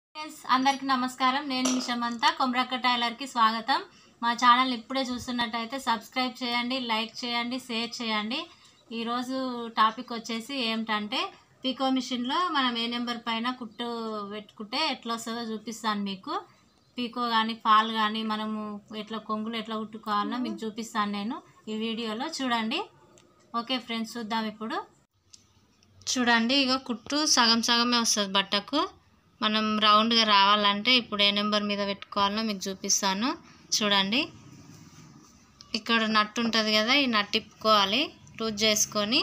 friends అందరికీ నమస్కారం నేను నిషమంతా కొమరక్క టైలర్కి స్వాగతం మా ఛానల్ ఇప్పుడే చూస్తున్నట్టయితే సబ్స్క్రైబ్ చేయండి లైక్ చేయండి షేర్ చేయండి ఈరోజు టాపిక్ వచ్చేసి ఏమిటంటే పీకో మిషన్లో మనం ఏ నెంబర్ పైన కుట్టు పెట్టుకుంటే ఎట్లా వస్తుందో చూపిస్తాను మీకు పీకో కానీ ఫాల్ కానీ మనము ఎట్లా కొంగులు ఎట్లా కుట్టుకోవాలో మీకు చూపిస్తాను నేను ఈ వీడియోలో చూడండి ఓకే ఫ్రెండ్స్ చూద్దాం ఇప్పుడు చూడండి ఇగో కుట్టు సగం సగమే వస్తుంది బట్టకు మనం రౌండ్గా రావాలంటే ఇప్పుడు ఏ నెంబర్ మీద పెట్టుకోవాలో మీకు చూపిస్తాను చూడండి ఇక్కడ నట్టు ఉంటుంది కదా ఈ నట్టు ఇప్పుకోవాలి లూజ్ చేసుకొని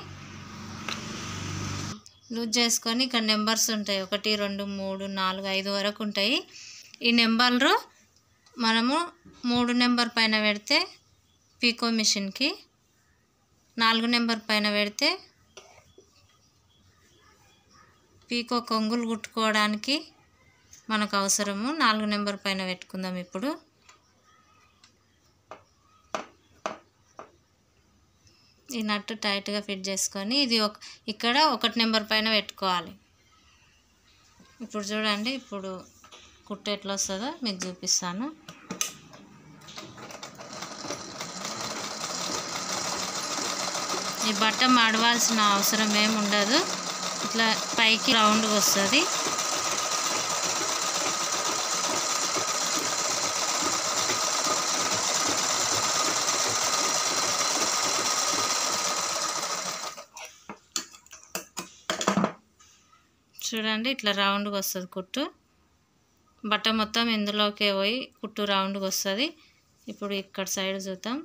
లూజ్ చేసుకొని ఇక్కడ నెంబర్స్ ఉంటాయి ఒకటి రెండు మూడు నాలుగు ఐదు వరకు ఉంటాయి ఈ నెంబర్లు మనము మూడు నెంబర్ పైన పెడితే పీకో మిషన్కి నాలుగు నెంబర్ పైన పెడితే పీకో కొంగులు కుట్టుకోవడానికి మనకు అవసరము నాలుగు నెంబర్ పైన పెట్టుకుందాం ఇప్పుడు ఈ నట్టు టైట్గా ఫిట్ చేసుకొని ఇది ఒక ఇక్కడ ఒకటి నెంబర్ పైన పెట్టుకోవాలి ఇప్పుడు చూడండి ఇప్పుడు కుట్టు ఎట్లా వస్తుందో మీకు చూపిస్తాను ఈ బట్ట మడవాల్సిన అవసరం ఏమి ఉండదు ఇట్లా పైకి రౌండ్గా వస్తుంది చూడండి ఇట్లా రౌండ్గా వస్తుంది కుట్టు బట్ట మొత్తం ఇందులోకే పోయి కుట్టు రౌండ్గా వస్తుంది ఇప్పుడు ఇక్కడ సైడ్ చూద్దాం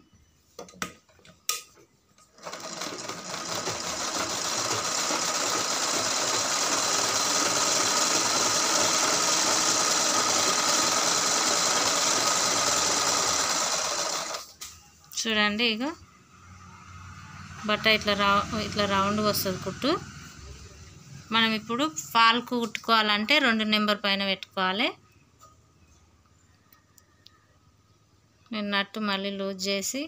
చూడండి ఇక బట్ట ఇట్లా రా ఇట్లా రౌండ్గా వస్తుంది కుట్టు మనం ఇప్పుడు ఫాల్కు కుట్టుకోవాలంటే రెండు నెంబర్ పైన పెట్టుకోవాలి నేను నట్టు మళ్ళీ లూజ్ చేసి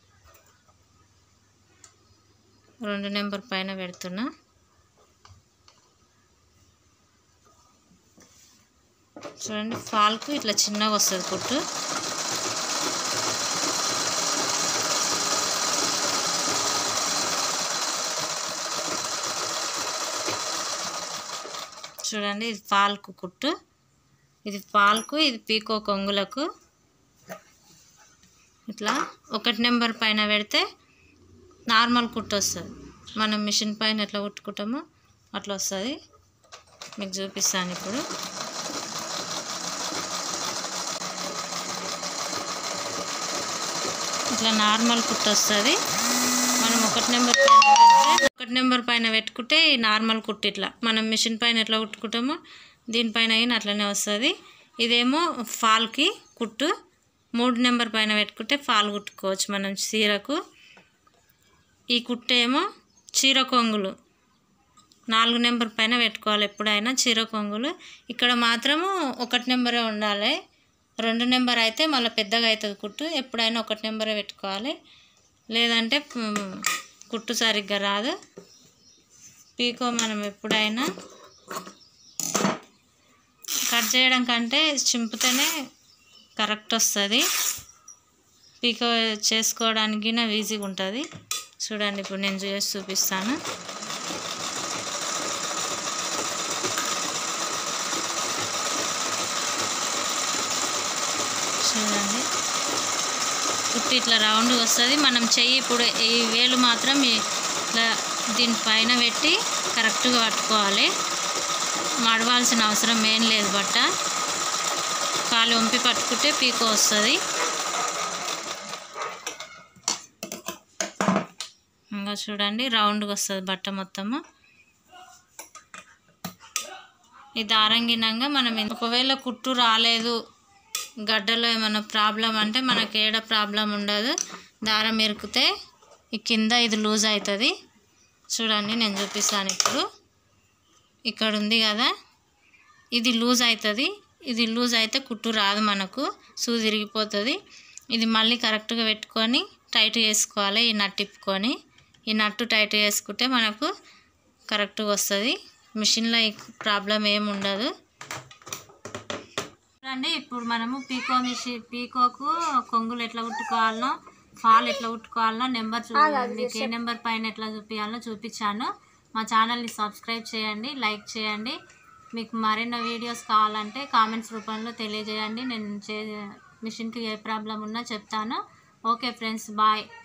రెండు నెంబర్ పైన పెడుతున్నా చూడండి ఫాల్కు ఇట్లా చిన్నగా వస్తుంది కుట్టు చూడండి ఇది పాల్కు కుట్టు ఇది పాల్కు ఇది పీకో కొంగులకు ఇట్లా ఒకటి నెంబర్ పైన పెడితే నార్మల్ కుట్టు వస్తుంది మనం మిషన్ పైన ఎట్లా కుట్టుకుంటామో అట్లా వస్తుంది మీకు చూపిస్తాను ఇప్పుడు ఇట్లా నార్మల్ కుట్టు వస్తుంది మనం ఒకటి నెంబర్ పైన పెడితే ఒకటి నెంబర్ పైన పెట్టుకుంటే ఈ నార్మల్ కుట్టు ఇట్లా మనం మిషన్ పైన ఎట్లా కుట్టుకుంటామో దీనిపైన అయినా అట్లనే వస్తుంది ఇదేమో ఫాల్కి కుట్టు మూడు నెంబర్ పైన పెట్టుకుంటే ఫాల్ కుట్టుకోవచ్చు మనం చీరకు ఈ కుట్టు ఏమో చీర కొంగులు నాలుగు నెంబర్ పైన పెట్టుకోవాలి ఎప్పుడైనా చీర కొంగులు ఇక్కడ మాత్రము ఒకటి నెంబరే ఉండాలి రెండు నెంబర్ అయితే మళ్ళీ పెద్దగా అవుతుంది కుట్టు ఎప్పుడైనా ఒకటి నెంబరే పెట్టుకోవాలి లేదంటే కుట్టు సరిగ్గా రాదు పీకో మనం ఎప్పుడైనా కట్ చేయడం కంటే చింపితేనే కరెక్ట్ వస్తుంది పీకో చేసుకోవడానికి ఈజీగా ఉంటుంది చూడండి ఇప్పుడు నేను చేసి చూపిస్తాను చూడండి కుట్టి ఇట్లా రౌండ్గా వస్తుంది మనం చెయ్యి ఇప్పుడు ఈ వేలు మాత్రం ఇట్లా దీనిపైన పెట్టి కరెక్ట్గా పట్టుకోవాలి మడవాల్సిన అవసరం ఏం లేదు బట్ట కాలు వంపి పట్టుకుంటే పీకో వస్తుంది ఇంకా చూడండి రౌండ్గా వస్తుంది బట్ట మొత్తము ఈ దారంగినంగా మనం ఒకవేళ కుట్టు రాలేదు గడ్డలో ఏమైనా ప్రాబ్లం అంటే మనకి ఏడ ప్రాబ్లం ఉండదు దారం ఎరికితే ఈ కింద ఇది లూజ్ అవుతుంది చూడండి నేను చూపిస్తాను ఇప్పుడు ఇక్కడ ఉంది కదా ఇది లూజ్ అవుతుంది ఇది లూజ్ అయితే కుట్టు రాదు మనకు సూది ఇరిగిపోతుంది ఇది మళ్ళీ కరెక్ట్గా పెట్టుకొని టైట్ చేసుకోవాలి ఈ నట్టు ఇప్పుకొని ఈ నట్టు టైట్ చేసుకుంటే మనకు కరెక్ట్గా వస్తుంది మిషన్లో ఈ ప్రాబ్లం ఏమి ఉండదు చూడండి ఇప్పుడు మనము పీకో మిషన్ పీకోకు కొంగులు ఎట్లా కుట్టుకోవాలనో ఫాల్ ఎట్లా కుట్టుకోవాలనో నెంబర్ చూ మీకు ఏ నెంబర్ పైన ఎట్లా చూపించాలో చూపించాను మా ఛానల్ని సబ్స్క్రైబ్ చేయండి లైక్ చేయండి మీకు మరిన్ని వీడియోస్ కావాలంటే కామెంట్స్ రూపంలో తెలియజేయండి నేను చే మిషన్కి ఏ ప్రాబ్లం ఉన్నా చెప్తాను ఓకే ఫ్రెండ్స్ బాయ్